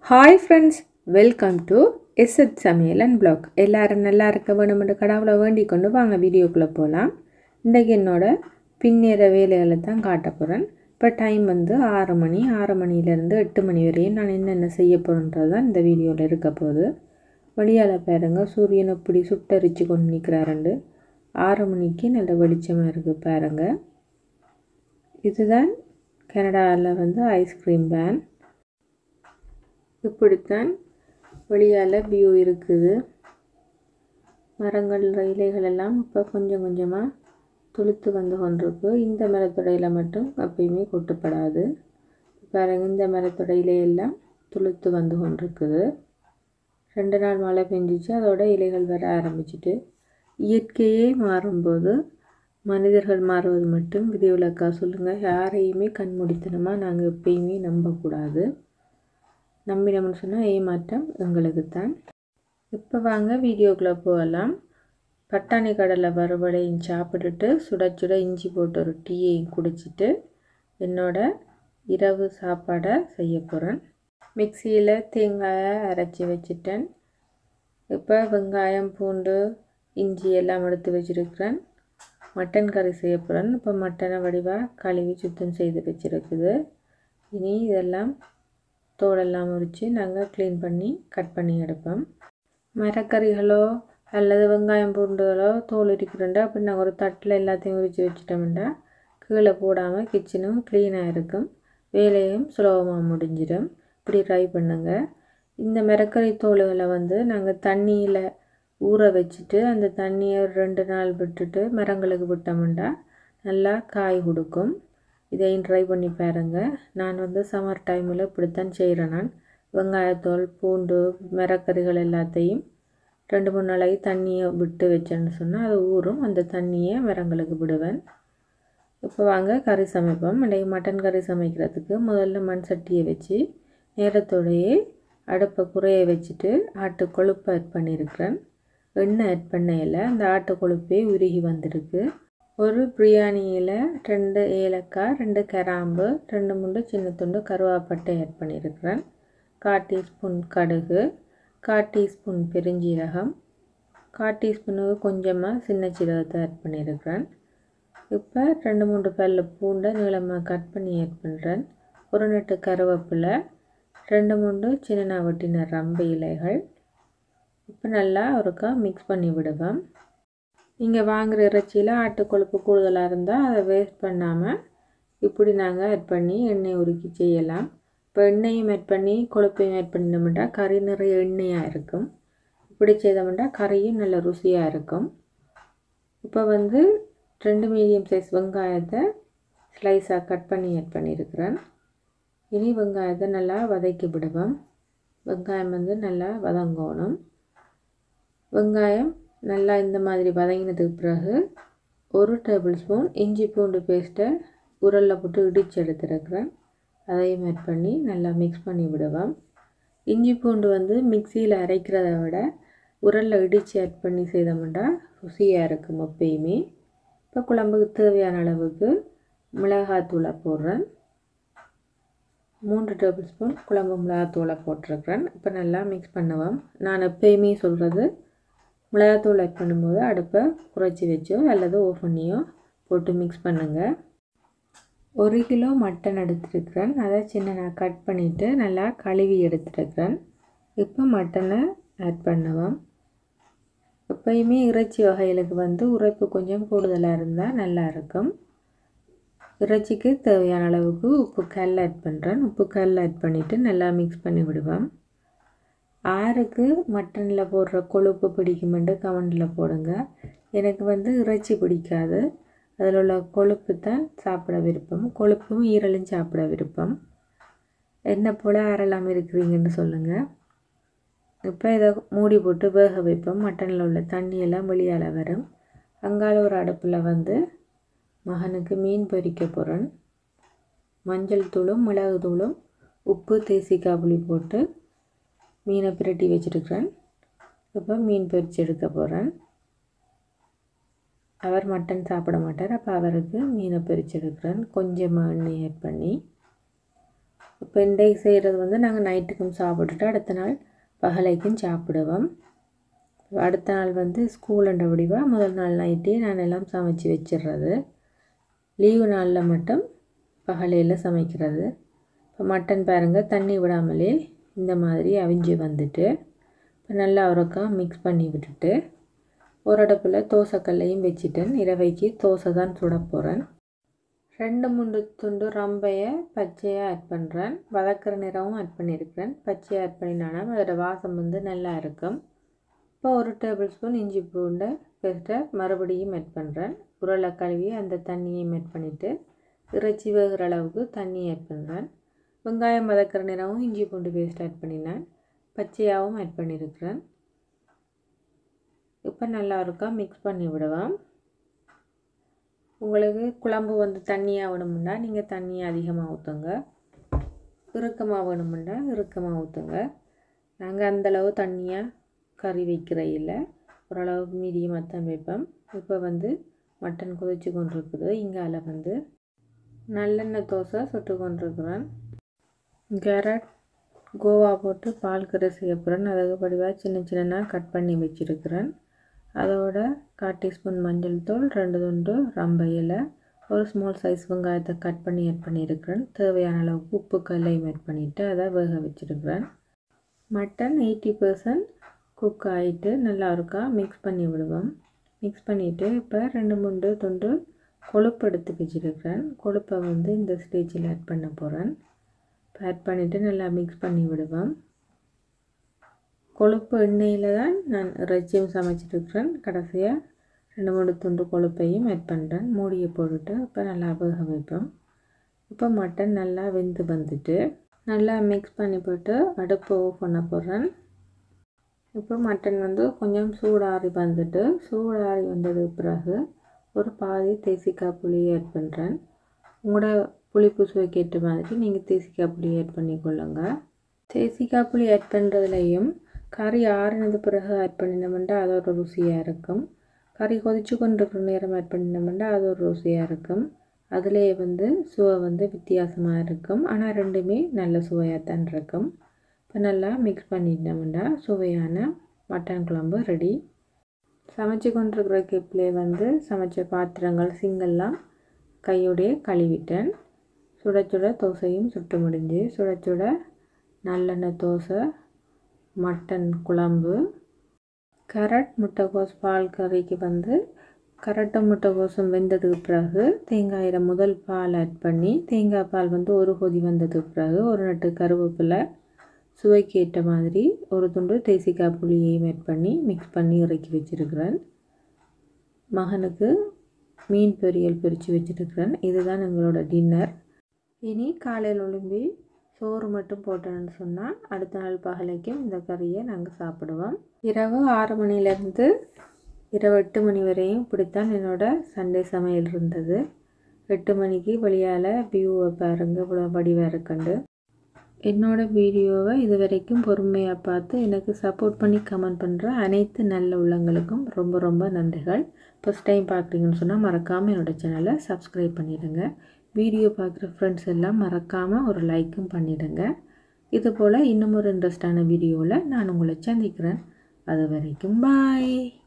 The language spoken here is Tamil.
ஹாய் ஃப்ரெண்ட்ஸ் வெல்கம் டு எஸ்எத் சமையல் அண்ட் பிளாக் எல்லாரும் நல்லா இருக்க வேணுமென்று கடவுளை வேண்டிக் கொண்டு வாங்க வீடியோக்குள்ளே போகலாம் இன்றைக்கி என்னோட பின்னேற வேலைகளை தான் காட்ட போகிறேன் இப்போ டைம் வந்து ஆறு மணி ஆறு மணிலேருந்து எட்டு மணி வரையும் நான் என்னென்ன செய்ய போகிறேன்றது தான் இந்த வீடியோவில் இருக்க போகுது வெளியால் பாருங்க சூரியன் இப்படி சுட்டரிச்சு கொண்டு நிற்கிறாருண்டு ஆறு மணிக்கு நல்ல வெளிச்சமாக இருக்குது பாருங்க இதுதான் கனடாவில் வந்து ஐஸ்கிரீம் வேன் இப்படித்தான் வெளியால் வியூ இருக்குது மரங்கள் இலைகள் எல்லாம் இப்போ கொஞ்சம் கொஞ்சமாக துளுத்து வந்து கொண்டிருக்கு இந்த மரத்தொடையில் மட்டும் எப்பயுமே கொட்டுப்படாது பாருங்க இந்த மரத்தொடையில எல்லாம் துளுத்து வந்து கொண்டிருக்குது ரெண்டு நாள் மழை பெஞ்சிச்சு அதோட இலைகள் வர ஆரம்பிச்சிட்டு இயற்கையே மாறும்போது மனிதர்கள் மாறுவது மட்டும் விதிவிலக்கா சொல்லுங்கள் யாரையுமே கண்மூடித்தனமாக நாங்கள் எப்பயுமே நம்பக்கூடாது நம்பினோம்னு சொன்னால் ஏமாற்றம் எங்களுக்கு தான் இப்போ வாங்க வீடியோக்குள்ளே போகலாம் பட்டாணி கடலை வறுவடையும் சாப்பிட்டுட்டு சுட சுட இஞ்சி போட்டு ஒரு டீயையும் குடிச்சிட்டு என்னோட இரவு சாப்பாடை செய்ய போகிறேன் மிக்சியில் தேங்காயை அரைச்சி வச்சுட்டேன் இப்போ வெங்காயம் பூண்டு இஞ்சி எல்லாம் எடுத்து வச்சுருக்கிறேன் மட்டன் கறி செய்ய போகிறேன் இப்போ மட்டனை வடிவாக கழுவி சுத்தம் செய்து வச்சுருக்குது இனி இதெல்லாம் தோலெல்லாம் உரித்து நாங்கள் க்ளீன் பண்ணி கட் பண்ணி எடுப்போம் மரக்கறிகளோ அல்லது வெங்காயம் பூண்டுகளோ தோல் இருக்கிறோண்டா அப்படி நாங்கள் ஒரு தட்டில் எல்லாத்தையும் உரித்து வச்சுட்டோம்டா கீழே போடாமல் கிச்சனும் க்ளீனாக இருக்கும் வேலையும் சுலபமாக முடிஞ்சிடும் இப்படி ட்ரை பண்ணுங்கள் இந்த மரக்கறி தோல்களை வந்து நாங்கள் தண்ணியில் ஊற வச்சுட்டு அந்த தண்ணியை ஒரு ரெண்டு நாள் விட்டுட்டு மரங்களுக்கு விட்டோம்டா நல்லா காய் கொடுக்கும் இதையும் ட்ரை பண்ணி பாருங்க நான் வந்து சம்மர் டைமில் இப்படித்தான் செய்கிறேன் நான் வெங்காயத்தோல் பூண்டு மரக்கறிகள் எல்லாத்தையும் ரெண்டு மூணு நாளைக்கு தண்ணியை விட்டு வச்சேன்னு சொன்னால் அது ஊறும் அந்த தண்ணியை மரங்களுக்கு விடுவேன் இப்போ வாங்க கறி சமைப்போம் இன்றைக்கி மட்டன் கறி சமைக்கிறதுக்கு முதல்ல மண் சட்டியை வச்சு நேரத்தோடையே அடுப்பை குறைய வச்சுட்டு ஆட்டு கொழுப்பு ஆட் பண்ணியிருக்கிறேன் எண்ணெய் ஆட் பண்ணையில் அந்த ஆட்டு கொழுப்பே உருகி வந்திருக்கு ஒரு பிரியாணியில் ரெண்டு ஏலக்காய் ரெண்டு கிராம்பு ரெண்டு மூணு சின்ன துண்டு கருவாப்பட்டை ஆட் பண்ணியிருக்கிறேன் கால் டீஸ்பூன் கடுகு கால் டீஸ்பூன் பெருஞ்சீரகம் கால் டீஸ்பூனுக்கு கொஞ்சமாக சின்ன சீரகத்தை ஆட் பண்ணியிருக்கிறேன் இப்போ ரெண்டு மூணு பல்லு பூண்டை நீளமாக கட் பண்ணி ஆட் பண்ணுறேன் ஒரு நெட்டு கருவேப்பிலை ரெண்டு மூணு சின்ன வட்டின ரம்பு இலைகள் இப்போ நல்லா ஒருக்கா மிக்ஸ் பண்ணி விடுவேன் நீங்கள் வாங்குகிற இறைச்சியில் ஆட்டு கொழுப்பு கூடுதலாக இருந்தால் அதை வேஸ்ட் பண்ணாமல் இப்படி நாங்கள் ஆட் பண்ணி எண்ணெய் உருக்கி செய்யலாம் இப்போ எண்ணெயும் ஆட் பண்ணி கொழுப்பையும் ஆட் பண்ணினோம்னா கறி நிறைய எண்ணெயாக இருக்கும் இப்படி செய்தோம்னா கறியும் நல்ல ருசியாக இருக்கும் இப்போ வந்து ரெண்டு மீடியம் சைஸ் வெங்காயத்தை ஸ்லைஸாக கட் பண்ணி ஆட் பண்ணியிருக்கிறேன் இனி வெங்காயத்தை நல்லா வதக்கி விடுவோம் வெங்காயம் வந்து நல்லா வதங்கணும் வெங்காயம் நல்லா இந்த மாதிரி வதங்கினதுக்கு பிறகு ஒரு டேபிள் ஸ்பூன் இஞ்சி பூண்டு பேஸ்ட்டை உரலில் போட்டு இடித்து எடுத்துருக்கிறேன் அதையும் ஆட் பண்ணி நல்லா மிக்ஸ் பண்ணி விடுவோம் இஞ்சி பூண்டு வந்து மிக்சியில் அரைக்கிறத விட உரலில் இடித்து ஆட் பண்ணி செய்தோம்னா ருசியாக இருக்கும் எப்பயுமே இப்போ குழம்புக்கு தேவையான அளவுக்கு மிளகாத்தூளை போடுறேன் மூன்று டேபிள் ஸ்பூன் குழம்பு மிளகாத்தூளை போட்டிருக்கிறேன் இப்போ நல்லா மிக்ஸ் பண்ணுவோம் நான் எப்பயுமே சொல்கிறது மிளகாத்தூள் ஆட் பண்ணும்போது அடுப்பை குறைச்சி வச்சோ அல்லது ஓஃப் பண்ணியோ போட்டு மிக்ஸ் பண்ணுங்கள் ஒரு கிலோ மட்டன் எடுத்துருக்கிறேன் அதை சின்ன நான் கட் பண்ணிவிட்டு நல்லா கழுவி எடுத்துருக்கிறேன் இப்போ மட்டனை ஆட் பண்ணுவோம் எப்பயுமே இறைச்சி வகைகளுக்கு வந்து உரைப்பு கொஞ்சம் கூடுதலாக இருந்தால் நல்லா இருக்கும் இறைச்சிக்கு தேவையான அளவுக்கு உப்பு கல் ஆட் பண்ணுறேன் உப்பு கல் ஆட் பண்ணிவிட்டு நல்லா மிக்ஸ் பண்ணி விடுவேன் ஆறுக்கு மட்டனில் போடுற கொழுப்பு பிடிக்குமெண்டு கமெண்டில் போடுங்க எனக்கு வந்து இறைச்சி பிடிக்காது அதில் உள்ள கொழுப்பு தான் சாப்பிட விருப்பம் கொழுப்பும் ஈரலும் சாப்பிட விருப்பம் என்ன போல் ஆறலாம் இருக்கிறீங்கன்னு சொல்லுங்கள் இப்போ இதை மூடி போட்டு வேக வைப்போம் மட்டனில் உள்ள தண்ணியெல்லாம் வெளியால் வரும் அங்கால ஒரு அடுப்பில் வந்து மகனுக்கு மீன் பொரிக்க போகிறேன் மஞ்சள் தூளும் மிளகு தூளும் உப்பு தேசிக்காய் புளி போட்டு மீனை பிரட்டி வச்சுருக்கிறேன் இப்போ மீன் பொரிச்சு எடுக்க போகிறேன் அவர் மட்டன் சாப்பிட மாட்டார் அப்போ அவருக்கு மீனை பொரிச்சு எடுக்கிறேன் கொஞ்சமாக எண்ணெய் ஆட் பண்ணி இப்போ இன்றைக்கு செய்கிறது வந்து நாங்கள் நைட்டுக்கும் சாப்பிட்டுட்டு அடுத்த நாள் பகலைக்கும் சாப்பிடுவோம் அடுத்த நாள் வந்து ஸ்கூலுன்ற வடிவாக முதல் நாள் நைட்டே நான் எல்லாம் சமைச்சு வச்சிடுறது லீவு நாளில் மட்டும் பகலையில் சமைக்கிறது இப்போ மட்டன் பாருங்கள் தண்ணி விடாமலே இந்த மாதிரி அவிஞ்சு வந்துட்டு இப்போ நல்லா அவரைக்கா மிக்ஸ் பண்ணி விட்டுட்டு ஒரு அடுப்பில் தோசைக்கல்லையும் வச்சுட்டேன் இரவைக்கு தோசை தான் சுட போகிறேன் ரெண்டு மூணு துண்டு ரம்பையை பச்சையாக ஆட் பண்ணுறேன் வதக்கிற நிறமும் ஆட் பண்ணியிருக்கிறேன் பச்சையாக ஆட் பண்ணினானா அதோட வாசம் வந்து நல்லா இருக்கும் இப்போ ஒரு டேபிள் ஸ்பூன் இஞ்சி பூண்டை பேஸ்ட்டை மறுபடியும் ஆட் பண்ணுறேன் உருளை கழுவி அந்த தண்ணியையும் ஆட் பண்ணிவிட்டு இறைச்சி வேகிற அளவுக்கு தண்ணி ஆட் பண்ணுறேன் வெங்காயம் வதக்கிற நிறமும் இஞ்சி பூண்டு பேஸ்ட் ஆட் பண்ணினேன் பச்சையாகவும் ஆட் பண்ணியிருக்கிறேன் இப்போ நல்லா இருக்கா மிக்ஸ் பண்ணி விடுவேன் உங்களுக்கு குழம்பு வந்து தண்ணியாக வேணுமுண்டா நீங்கள் தண்ணி அதிகமாக ஊற்றுங்க இறுக்கமாக வேணுமுண்டா இறுக்கமாக ஊற்றுங்க நாங்கள் அந்தளவு தண்ணியாக கறி வைக்கிற இல்லை ஓரளவுக்கு மீடியமாக தான் வைப்போம் இப்போ வந்து மட்டன் கொதிச்சு கொண்டிருக்குது இங்கால வந்து நல்லெண்ணெய் தோசை சுட்டு கொண்டிருக்கிறேன் கேரட் கோவா போட்டு பால் கறி செய்ய போகிறேன் அதுக்கு படிவாக சின்ன சின்னதாக கட் பண்ணி வச்சுருக்கிறேன் அதோட கால் டீஸ்பூன் மஞ்சள் தூள் ரெண்டு துண்டு ரம்ப இலை ஒரு ஸ்மால் சைஸ் வெங்காயத்தை கட் பண்ணி ஆட் பண்ணியிருக்கிறேன் தேவையான அளவுக்கு உப்பு கல்லையும் ஆட் பண்ணிவிட்டு அதை வேக வச்சுருக்கிறேன் மட்டன் எயிட்டி பர்சன்ட் குக் ஆகிட்டு நல்லா இருக்கா மிக்ஸ் பண்ணி விடுவோம் மிக்ஸ் பண்ணிவிட்டு இப்போ ரெண்டு மூணு துண்டு கொழுப்பு எடுத்து வச்சுருக்கிறேன் கொழுப்பை வந்து இந்த ஸ்டேஜில் ஆட் பண்ண போகிறேன் ஆட் பண்ணிவிட்டு நல்லா மிக்ஸ் பண்ணி விடுவேன் கொழுப்பு எண்ணெயில் தான் நான் இறைச்சியும் சமைச்சிட்ருக்கிறேன் கடைசியாக ரெண்டு மூணு துண்டு கொழுப்பையும் ஆட் பண்ணுறேன் மூடியை போட்டுட்டு இப்போ நல்லா வேக வைப்போம் இப்போ மட்டன் நல்லா வெந்து வந்துட்டு நல்லா மிக்ஸ் பண்ணி போட்டு அடுப்பு ஆஃப் பண்ண போகிறேன் இப்போ மட்டன் வந்து கொஞ்சம் சூடாறி வந்துட்டு சூடாறி வந்ததுக்கு பிறகு ஒரு பாதி தேசிக்காய் புளியை ஆட் பண்ணுறேன் உங்களோட புளிப்பு சுவைக்கு ஏற்ற மாதிரி நீங்கள் தேசிக்காய் புளி ஆட் பண்ணிக்கொள்ளுங்க தேசிக்காய் புளி ஆட் பண்ணுறதுலையும் கறி ஆறினது பிறகு ஆட் பண்ணினோம்னா அது ஒரு ருசியாக இருக்கும் கறி கொதிச்சு கொண்டிருக்கிற நேரம் ஆட் பண்ணினோம்னா அது ஒரு ருசியாக இருக்கும் அதிலே வந்து சுவை வந்து வித்தியாசமாக இருக்கும் ஆனால் ரெண்டுமே நல்ல சுவையாக தான் இருக்கும் இப்போ நல்லா மிக்ஸ் பண்ணிட்டோம்னா சுவையான மட்டன் குழம்பு ரெடி சமைச்சு கொண்டிருக்கிற கிப்லே வந்து சமைச்ச பாத்திரங்கள் சிங்கெல்லாம் கையோடைய கழுவிட்டேன் சுட சுட தோசையும் சுட்டு முடிஞ்சு சுட சுட நல்லெண்ணெய் தோசை மட்டன் குழம்பு கரட் முட்டைக்கோஸ் பால் கறிக்கு வந்து கரட்டும் முட்டைக்கோசும் வெந்ததுக்கு பிறகு தேங்காயில் முதல் பால் ஆட் பண்ணி தேங்காய் பால் வந்து ஒரு கொதி வந்ததுக்கு பிறகு ஒரு நட்டு கருவேப்பிலை சுவைக்கு ஏற்ற மாதிரி ஒரு துண்டு தேசிக்காய் புளியையும் ஆட் பண்ணி மிக்ஸ் பண்ணி இறக்கி வச்சுருக்கிறேன் மகனுக்கு மீன் பொரியல் பொரித்து வச்சுருக்கிறேன் இதுதான் எங்களோட டின்னர் இனி காலையில் ஒழும்பி சோறு மட்டும் போட்டோன்னு சொன்னால் அடுத்த நாள் பகலைக்கும் இந்த கறியை நாங்கள் சாப்பிடுவோம் இரவு ஆறு மணிலேருந்து இரவு எட்டு மணி வரையும் இப்படித்தான் என்னோடய சண்டே சமையல் இருந்தது எட்டு மணிக்கு வெளியால் வியூவை பாருங்க இவ்வளோ வடிவாக இருக்கண்டு என்னோடய வீடியோவை இது வரைக்கும் பொறுமையாக பார்த்து எனக்கு சப்போர்ட் பண்ணி கமெண்ட் பண்ணுற அனைத்து நல்ல உள்ளங்களுக்கும் ரொம்ப ரொம்ப நன்றிகள் ஃபஸ்ட் டைம் பார்க்குறீங்கன்னு சொன்னால் மறக்காமல் என்னோடய சேனலை சப்ஸ்கிரைப் பண்ணிடுங்க வீடியோ பார்க்குற ஃப்ரெண்ட்ஸ் எல்லாம் மறக்காமல் ஒரு லைக்கும் பண்ணிடுங்க இது போல் இன்னும் ஒரு இன்ட்ரெஸ்டான வீடியோவில் நான் உங்களை சந்திக்கிறேன் அது வரைக்கும் பாய்